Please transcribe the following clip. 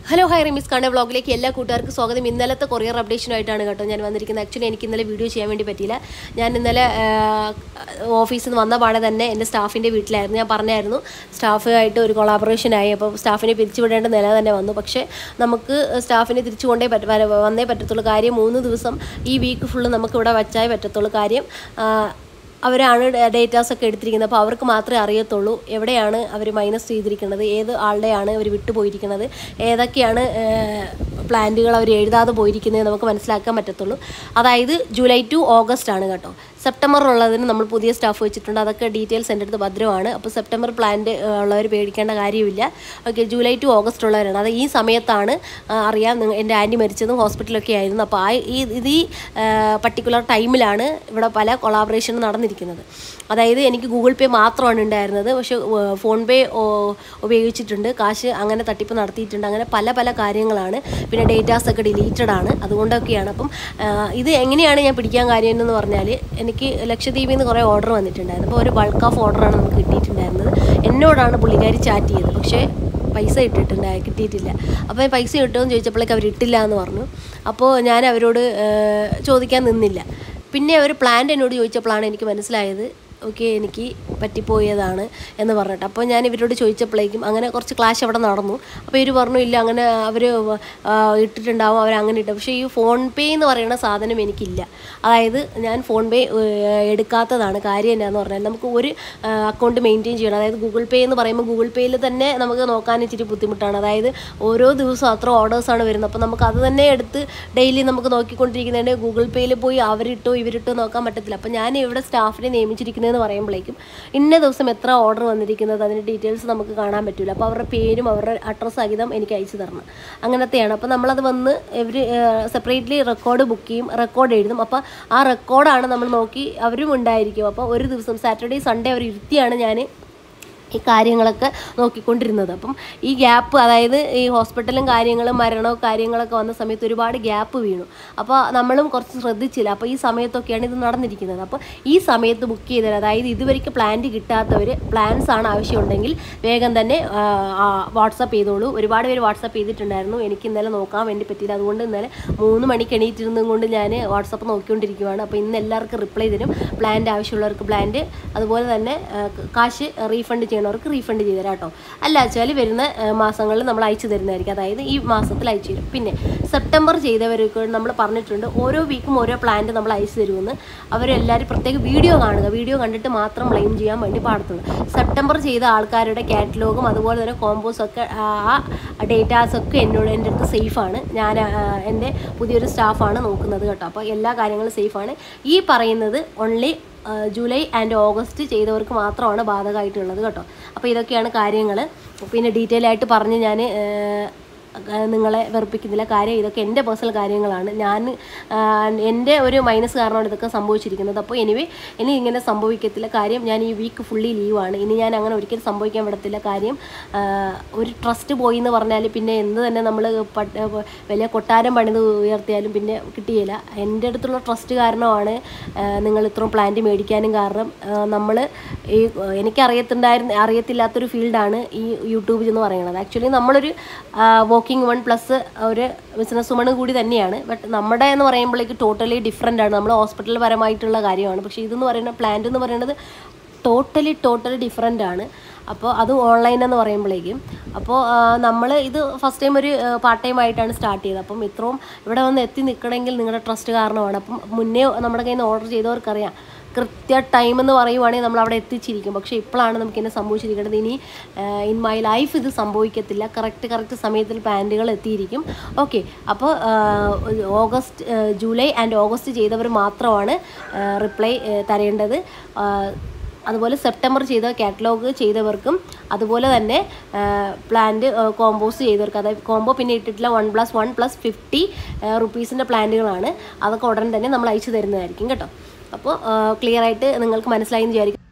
hello high റിമിസ് കാണ വ്ളോഗിലേക്ക് എല്ലാ കൂട്ടുകാർക്കും സ്വാഗതം ഇന്നലത്തെ കൊറിയർ അപ്ഡേഷനുമായിട്ടാണ് കേട്ടോ ഞാൻ വന്നിരിക്കുന്നത് ആക്ച്വലി എനിക്ക് ഇന്നലെ വീഡിയോ ചെയ്യാൻ വേണ്ടി പറ്റിയില്ല ഞാൻ ഇന്നലെ ഓഫീസിൽ നിന്ന് വന്ന പാടെ തന്നെ എൻ്റെ സ്റ്റാഫിൻ്റെ വീട്ടിലായിരുന്നു ഞാൻ പറഞ്ഞായിരുന്നു സ്റ്റാഫുമായിട്ട് ഒരു കൊളാബറേഷൻ ആയി അപ്പോൾ സ്റ്റാഫിനെ പിരിച്ചുവിടേണ്ട നില തന്നെ വന്നു പക്ഷേ നമുക്ക് സ്റ്റാഫിനെ തിരിച്ചു കൊണ്ടേ പറ്റ വര- വന്നേ പറ്റത്തുള്ളൂ കാര്യം മൂന്ന് ദിവസം ഈ വീക്ക് ഫുള്ള് നമുക്ക് ഇവിടെ വച്ചാലേ പറ്റത്തുള്ളൂ കാര്യം ആ, അവരാണ് ഡേറ്റാസ് ഒക്കെ എടുത്തിരിക്കുന്നത് അപ്പോൾ അവർക്ക് മാത്രമേ അറിയത്തുള്ളൂ എവിടെയാണ് അവർ മൈനസ് ചെയ്തിരിക്കുന്നത് ഏത് ആളുടെയാണ് അവർ വിട്ടുപോയിരിക്കുന്നത് ഏതൊക്കെയാണ് പ്ലാന്റുകൾ അവർ എഴുതാതെ പോയിരിക്കുന്നത് നമുക്ക് മനസ്സിലാക്കാൻ പറ്റത്തുള്ളൂ അതായത് ജൂലൈ ടു ഓഗസ്റ്റ് ആണ് കേട്ടോ സെപ്റ്റംബറിലുള്ളതിന് നമ്മൾ പുതിയ സ്റ്റാഫ് വെച്ചിട്ടുണ്ട് അതൊക്കെ ഡീറ്റെയിൽസ് എൻ്റെ അടുത്ത് ഭദ്രമാണ് അപ്പോൾ സെപ്റ്റംബർ പ്ലാന്റ് ഉള്ളവർ പേടിക്കേണ്ട കാര്യമില്ല ഓക്കെ ജൂലൈ ടു ഓഗസ്റ്റ് ഉള്ളവരാണ് അത് ഈ സമയത്താണ് ആ, അറിയാം നിങ്ങ- എൻ്റെ ആൻറ്റി മരിച്ചതും ഹോസ്പിറ്റലൊക്കെ ആയിരുന്നു അപ്പോൾ ആ ഈ ഇത് ഈ പർട്ടിക്കുലർ ടൈമിലാണ് ഇവിടെ പല കൊളാബറേഷനും നടന്നിരിക്കുന്നത് അതായത് എനിക്ക് ഗൂഗിൾ പേ മാത്രമാണ് ഉണ്ടായിരുന്നത് പക്ഷേ ഏഹ്, ഫോൺ പേ ഓ- ഉപയോഗിച്ചിട്ടുണ്ട് കാശ് അങ്ങനെ തട്ടിപ്പ് നടത്തിയിട്ടുണ്ട് അങ്ങനെ പല പല കാര്യങ്ങളാണ് പിന്നെ ഡേറ്റാസ് ഒക്കെ ഡിലീറ്റഡ് ആണ് അതുകൊണ്ടൊക്കെയാണ് അപ്പം ആ, ഇത് എങ്ങനെയാണ് ഞാൻ പിടിക്കാൻ കാര്യം എന്ന് പറഞ്ഞാൽ എനിക്ക് ലക്ഷദ്വീപിൽ നിന്ന് കുറേ ഓർഡർ വന്നിട്ടുണ്ടായിരുന്നു അപ്പോൾ ഒരു ബൾക്ക് ഓഫ് ഓർഡറാണ് നമുക്ക് കിട്ടിയിട്ടുണ്ടായിരുന്നത് എന്നോടാണ് പുള്ളിക്കാരി ചാറ്റ് ചെയ്തത് പക്ഷേ പൈസ ഇട്ടിട്ടുണ്ടായി കിട്ടിയിട്ടില്ല അപ്പോൾ ഞാൻ പൈസ കിട്ടുമെന്ന് ചോദിച്ചപ്പോഴേക്ക് അവർ ഇട്ടില്ല എന്ന് പറഞ്ഞു അപ്പോൾ ഞാൻ അവരോട് ഏഹ്, ചോദിക്കാൻ നിന്നില്ല പിന്നെ അവർ പ്ലാന്റ് എന്നോട് ചോദിച്ചപ്പോഴാണ് എനിക്ക് മനസ്സിലായത് ഓക്കെ എനിക്ക് പറ്റിപ്പോയതാണ് എന്ന് പറഞ്ഞിട്ട് അപ്പോൾ ഞാൻ ഇവരോട് ചോദിച്ചപ്പോഴേക്കും അങ്ങനെ കുറച്ച് ക്ലാഷ് അവിടെ നടന്നു അപ്പോൾ ഇവർ പറഞ്ഞു ഇല്ല അങ്ങനെ അവർ ഇട്ടിട്ടുണ്ടാവും അവർ അങ്ങനെ ഇട്ടു പക്ഷേ ഈ ഫോൺ പേ എന്ന് പറയുന്ന സാധനം എനിക്കില്ല അതായത് ഞാൻ ഫോൺ പേ എടുക്കാത്തതാണ് കാര്യം എന്നാന്ന് പറഞ്ഞാൽ നമുക്ക് ഒരു അക്കൗണ്ട് മെയിൻറ്റെയിൻ ചെയ്യണം അതായത് ഗൂഗിൾ പേ എന്ന് പറയുമ്പോൾ ഗൂഗിൾ പേയിൽ തന്നെ നമുക്ക് നോക്കാൻ ഇച്ചിരി ബുദ്ധിമുട്ടാണ് അതായത് ഓരോ ദിവസവും അത്ര ഓർഡേഴ്സാണ് വരുന്നത് അപ്പോൾ നമുക്ക് അത് തന്നെ എടുത്ത് ഡെയിലി നമുക്ക് നോക്കിക്കൊണ്ടിരിക്കുന്നതിൻ്റെ ഗൂഗിൾ പേയിൽ പോയി അവരിട്ടോ ഇവരിട്ടോ നോക്കാൻ പറ്റത്തില്ല അപ്പോൾ ഞാൻ ഇവിടെ സ്റ്റാഫിനെ നിയമിച്ചിരിക്കുന്നതെന്ന് പറയുമ്പോഴേക്കും ഇന്ന ദിവസം എത്ര ഓർഡർ വന്നിരിക്കുന്നത് അതിൻ്റെ ഡീറ്റെയിൽസ് നമുക്ക് കാണാൻ പറ്റില്ല അപ്പോൾ അവരുടെ പേരും അവരുടെ അഡ്രസ്സ് സഹിതം എനിക്ക് അയച്ചു തരണം അങ്ങനത്തെയാണ് അപ്പോൾ നമ്മളത് വന്ന് ഇവർ സെപ്പറേറ്റ്ലി റെക്കോർഡ് ബുക്ക് ചെയ്യും റെക്കോർഡ് എഴുതും അപ്പോൾ ആ റെക്കോർഡാണ് നമ്മൾ നോക്കി അവരും ഉണ്ടായിരിക്കും അപ്പോൾ ഒരു ദിവസം സാറ്റർഡേ സൺഡേ അവർ ഇരുത്തിയാണ് ഞാൻ ഈ കാര്യങ്ങളൊക്കെ നോക്കിക്കൊണ്ടിരുന്നത് അപ്പം ഈ ഗ്യാപ്പ് അതായത് ഈ ഹോസ്പിറ്റലും കാര്യങ്ങളും മരണവും കാര്യങ്ങളൊക്കെ വന്ന സമയത്ത് ഒരുപാട് ഗ്യാപ്പ് വീണു അപ്പോൾ നമ്മളും കുറച്ച് ശ്രദ്ധിച്ചില്ല അപ്പോൾ ഈ സമയത്തൊക്കെയാണ് ഇത് നടന്നിരിക്കുന്നത് അപ്പോൾ ഈ സമയത്ത് ബുക്ക് ചെയ്തത് അതായത് ഇതുവരെയ്ക്ക് പ്ലാന്റ് കിട്ടാത്തവർ പ്ലാൻസ് ആണ് ആവശ്യമുണ്ടെങ്കിൽ വേഗം തന്നെ വാട്സപ്പ് ചെയ്തോളൂ ഒരുപാട് പേര് വാട്സപ്പ് ചെയ്തിട്ടുണ്ടായിരുന്നു എനിക്ക് ഇന്നലെ നോക്കാൻ വേണ്ടി പറ്റിയില്ല അതുകൊണ്ട് ഇന്നലെ മൂന്ന് മണിക്ക് എണീറ്റിരുന്നും കൊണ്ട് ഞാൻ വാട്സപ്പ് നോക്കിക്കൊണ്ടിരിക്കുകയാണ് അപ്പോൾ ഇന്ന് എല്ലാവർക്കും റിപ്ലൈ തരും പ്ലാന്റ് ആവശ്യമുള്ളവർക്ക് പ്ലാന്റ് അതുപോലെ തന്നെ ആ, കാശ് റീഫണ്ട് ചെയ്യണവർക്ക് റീഫണ്ട് ചെയ്ത് തരാം കേട്ടോ അല്ല വെച്ചാൽ വരുന്ന ആ, മാസങ്ങളിൽ നമ്മൾ അയച്ചു തരുന്നതായിരിക്കും അതായത് ഈ മാസത്തിൽ അയച്ചു തരും പിന്നെ സെപ്റ്റംബർ ചെയ്തവർക്ക് നമ്മൾ പറഞ്ഞിട്ടുണ്ട് ഓരോ വീക്കും ഓരോ പ്ലാന്റ് നമ്മൾ അയച്ചു തരുമെന്ന് അവരെല്ലാവരും പ്രത്യേക വീഡിയോ കാണുക വീഡിയോ കണ്ടിട്ട് മാത്രം ക്ലെയിം ചെയ്യാൻ വേണ്ടി പാടത്തുള്ളൂ സെപ്റ്റംബർ ചെയ്ത ആൾക്കാരുടെ കാറ്റലോഗും അതുപോലെ തന്നെ കോമ്പോസ് ഒക്കെ ആ ഡേറ്റാസ് ഒക്കെ എന്നോട് എൻ്റെ അടുത്ത് സേഫാണ് ഞാൻ ആ, എൻ്റെ പുതിയൊരു സ്റ്റാഫാണ് നോക്കുന്നത് കേട്ടോ അപ്പോൾ എല്ലാ കാര്യങ്ങളും സേഫാണ് ഈ പറയുന്നത് ഓൺലി ജൂലൈ ആൻഡ് ഓഗസ്റ്റ് ചെയ്തവർക്ക് മാത്രമാണ് ബാധകമായിട്ടുള്ളത് കേട്ടോ അപ്പോൾ ഇതൊക്കെയാണ് കാര്യങ്ങൾ പിന്നെ ഡീറ്റെയിൽ ആയിട്ട് പറഞ്ഞ് ഞാൻ നിങ്ങളെ വെറുപ്പിക്കുന്നില്ല കാര്യം ഇതൊക്കെ എൻ്റെ പേഴ്സണൽ കാര്യങ്ങളാണ് ഞാൻ ആ, എൻ്റെ ഒരു മൈനസ് കാരണമാണ് ഇതൊക്കെ സംഭവിച്ചിരിക്കുന്നത് അപ്പോൾ എനിവേ ഇനി ഇങ്ങനെ സംഭവിക്കത്തില്ല കാര്യം ഞാൻ ഈ വീക്ക് ഫുള്ളി ലീവാണ് ഇനി ഞാൻ അങ്ങനെ ഒരിക്കലും സംഭവിക്കാൻ വിടത്തില്ല കാര്യം ആ, ഒരു ട്രസ്റ്റ് പോയി എന്ന് പറഞ്ഞാൽ പിന്നെ എന്ത് തന്നെ നമ്മൾ വലിയ കൊട്ടാരം പണിത് ഉയർത്തിയാലും പിന്നെ കിട്ടിയില്ല എൻ്റെ അടുത്തുള്ള ട്രസ്റ്റ് കാരണമാണ് ആ, നിങ്ങൾ ഇത്രയും പ്ലാന്റ് മേടിക്കാനും കാരണം നമ്മൾ ഈ എനിക്കറിയത്തുണ്ടായിരുന്ന അറിയത്തില്ലാത്തൊരു ഫീൽഡാണ് ഈ യൂട്യൂബ് എന്ന് പറയുന്നത് ആക്ച്വലി നമ്മളൊരു വർക്കിംഗ് വൺ പ്ലസ് ഒരു ബിസിനസ് വുമൺ കൂടി തന്നെയാണ് ബട്ട് നമ്മുടെ എന്ന് പറയുമ്പോഴേക്ക് ടോട്ടലി ഡിഫറെൻ്റ് ആണ് നമ്മൾ ഹോസ്പിറ്റൽ പരമായിട്ടുള്ള കാര്യമാണ് പക്ഷേ ഇതെന്ന് പറയുന്ന പ്ലാന്റ് എന്ന് പറയുന്നത് ടോട്ടലി ടോട്ടലി ഡിഫറെൻ്റ് ആണ് അപ്പോൾ അത് ഓൺലൈൻ എന്ന് പറയുമ്പോഴേക്കും അപ്പോൾ നമ്മൾ ഇത് ഫസ്റ്റ് ടൈം ഒരു പാർട്ട് ടൈം ആയിട്ടാണ് സ്റ്റാർട്ട് ചെയ്തത് അപ്പം ഇത്രയും ഇവിടെ വന്ന് എത്തി നിൽക്കണമെങ്കിൽ നിങ്ങളുടെ ട്രസ്റ്റ് കാരണമാണ് അപ്പം മുന്നേ നമ്മുടെ കയ്യിൽ നിന്ന് ഓർഡർ ചെയ്തവർക്കറിയാം കൃത്യ ടൈം എന്ന് പറയുവാണെങ്കിൽ നമ്മൾ അവിടെ എത്തിച്ചിരിക്കും പക്ഷേ ഇപ്പോഴാണ് നമുക്ക് ഇന്നെ സംഭവിച്ചിരിക്കുന്നത് ഇനി ഇൻ മൈ ലൈഫ് ഇത് സംഭവിക്കത്തില്ല കറക്റ്റ് കറക്റ്റ് സമയത്തിൽ പാൻറ്റുകൾ എത്തിയിരിക്കും ഓക്കെ അപ്പോൾ ഓഗസ്റ്റ് ജൂലൈ ആൻഡ് ഓഗസ്റ്റ് ചെയ്തവർ മാത്രമാണ് റിപ്ലൈ തരേണ്ടത് ആ, അതുപോലെ സെപ്റ്റംബർ ചെയ്ത കാറ്റലോഗ് ചെയ്തവർക്കും അതുപോലെ തന്നെ പ്ലാന്റ് കോമ്പോസ് ചെയ്തവർക്ക് അതായത് കോംബോ പിന്നെ ഇട്ടിട്ടില്ല one plus one plus fifty റുപ്പീസിൻ്റെ പ്ലാന്റുകളാണ് അതൊക്കെ ഉടൻ തന്നെ നമ്മൾ അയച്ചു തരുന്നതായിരിക്കും കേട്ടോ അപ്പോൾ ക്ലിയർ ആയിട്ട് നിങ്ങൾക്ക് മനസ്സിലായി എന്ന് വിചാരിക്കും